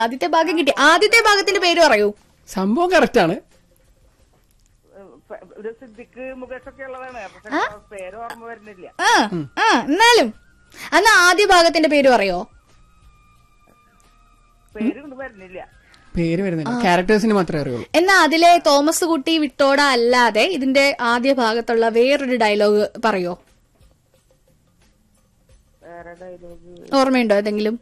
ആദ്യത്തെ ഭാഗം കിട്ടി ആദ്യത്തെ ഭാഗത്തിന്റെ പേര് പറയൂ സംഭവം കറക്റ്റ് ആണ് പ- ഒരു സിദ്ദിഖ് മുകേഷ് ഒക്കെ ഉള്ളതാണ് പക്ഷെ പേര് ഓർമ്മ വരുന്നില്ല ആ ആ എന്നാലും എന്നാ ആദ്യ ഭാഗത്തിന്റെ പേര് പറയോ പേര് കൊണ്ട് വരുന്നില്ല പേര് വരുന്നില്ല ക്യാരക്ടേഴ്സിന് മാത്രമേ അറിയുള്ളൂ എന്നാ അതിലെ തോമസ് കുട്ടി വിട്ടോട അല്ലാതെ ഇതിന്റെ ആദ്യ ഭാഗത്തുള്ള വേറൊരു ഡയലോഗ് പറയോ വേറെ ഡയലോഗ് ഓർമ്മയുണ്ടോ ഏതെങ്കിലും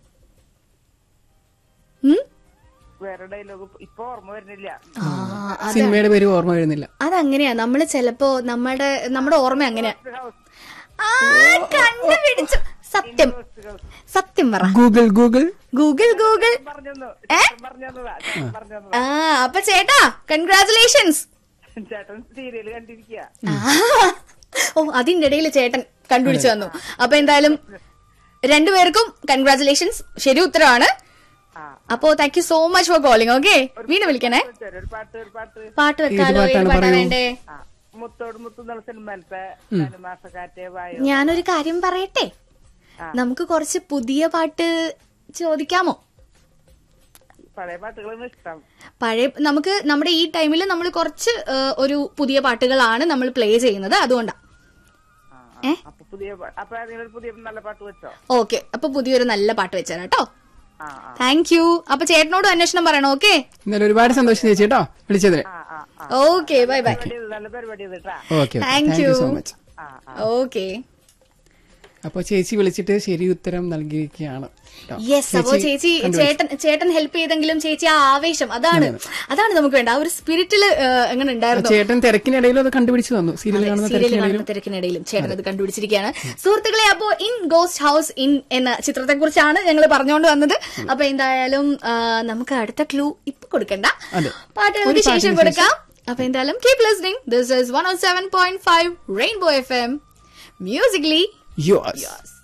ഉം? വേറെ ഡയലോഗ് ഇപ്പൊ ഓർമ്മ വരുന്നില്ല ആ സിനിമയുടെ പേര് ഓർമ്മ വരുന്നില്ല അതങ്ങനെയാ നമ്മള് ചെലപ്പോ നമ്മുടെ നമ്മുടെ ഓർമ്മ അങ്ങനെയാ ആ കണ്ടുപിടിച്ചു സത്യം സത്യം പറ ഗൂഗിൾ ഗൂഗിൾ ഗൂഗിൾ ഗൂഗിൾ പറഞ്ഞു ഏ? പറഞ്ഞു തന്നതാ പറഞ്ഞു തന്നതാ ആ അപ്പൊ ചേട്ടാ കൺഗ്രാചുലേഷൻസ് ചേട്ടൻ സീരിയല് കണ്ടിരിക്കുക ഓ അതിന്റെ ഇടയിൽ ചേട്ടൻ കണ്ടുപിടിച്ചു വന്നു അപ്പൊ എന്തായാലും രണ്ടുപേർക്കും കൺഗ്രാചുലേഷൻസ് ശരി ഉത്തരവാണ് ആ അപ്പോ thank you so much for calling okay വീണ്ടും വിളിക്കണേ ശരി, ഒരു പാട്ട് ഒരു പാട്ട് പാട്ട് വെക്കാലോ ഏത് പാട്ടാണ് പാട്ടാ പറയൂ. വേണ്ടേ ആ മുത്തോട് മുത്തു എന്നുള്ള സിനിമയിലത്തെ മാസക്കാറ്റെ വായോ ഞാനൊരു കാര്യം പറയട്ടെ ആ. നമുക്ക് കുറച്ച് പുതിയ പാട്ട് ചോദിക്കാമോ പഴയ പാട്ടുകളാണ് ഇഷ്ടം പഴയ നമുക്ക് നമ്മുടെ ഈ ടൈമിൽ നമ്മൾ കുറച്ച് ഏ, ഒരു പുതിയ പാട്ടുകളാണ് നമ്മൾ പ്ലേ ചെയ്യുന്നത് അതുകൊണ്ടാ ആ, ആ. അപ്പൊ പുതിയ പാ- അപ്പൊ ഏതെങ്കിലും ഒരു പുതിയ നല്ല പാട്ട് വെച്ചോ ഓക്കെ അപ്പൊ പുതിയൊരു നല്ല പാട്ട് വെച്ചാൽ കേട്ടോ ആ ആ താങ്ക് യു അപ്പൊ ചേട്ടനോട് അന്വേഷണം പറയണം ഓക്കെ എന്നാലും ഒരുപാട് സന്തോഷം ചേച്ചി കേട്ടോ വിളിച്ചതിന് ആ ആ ആ ഓക്കെ ബൈ ബൈ പരിപാടി ഇത്, നല്ല പരിപാടി ഇത് കേട്ടാ okay Thank thank you you. So much ആ ആ ഓക്കെ അപ്പൊ ചേച്ചി വിളിച്ചിട്ട് ശരി ഉത്തരം നൽകിയിരിക്കുകയാണ് കേട്ടോ. യെസ് അപ്പോ ചേച്ചി ചേട്ടൻ ചേട്ടൻ ഹെൽപ്പ് ചെയ്തെങ്കിലും ചേച്ചി ആ ആവേശം അതാണ് അതാണ് നമുക്ക് വേണ്ട ആ ഒരു സ്പിരിറ്റിൽ എങ്ങനെ ഉണ്ടായിരുന്നു ചേട്ടൻ തിരക്കിനിടയിലും അത് കണ്ടുപിടിച്ചു തന്നു സീരിയൽ കാണുന്ന സീരിയൽ തിരക്കിനിടയിലും കാണുന്ന തിരക്കിനിടയിലും ചേട്ടൻ അത് കണ്ടുപിടിച്ചിരിക്കുകയാണ് സുഹൃത്തുക്കളെ അപ്പോ ഇൻ ഗോസ്റ്റ് ഹൗസ് ഇൻ എന്ന ചിത്രത്തെ കുറിച്ചാണ് ഞങ്ങൾ പറഞ്ഞുകൊണ്ട് വന്നത് അപ്പൊ എന്തായാലും ആ, നമുക്ക് അടുത്ത ക്ലൂ ഇപ്പൊ കൊടുക്കണ്ട അതെ. പാട്ടുകൾക്ക് ഒരു ശേഷം പാട്ടിന് കൊടുക്കാം അപ്പൊ എന്തായാലും keep listening this is one oh seven point five Rainbow F M musically യോസ്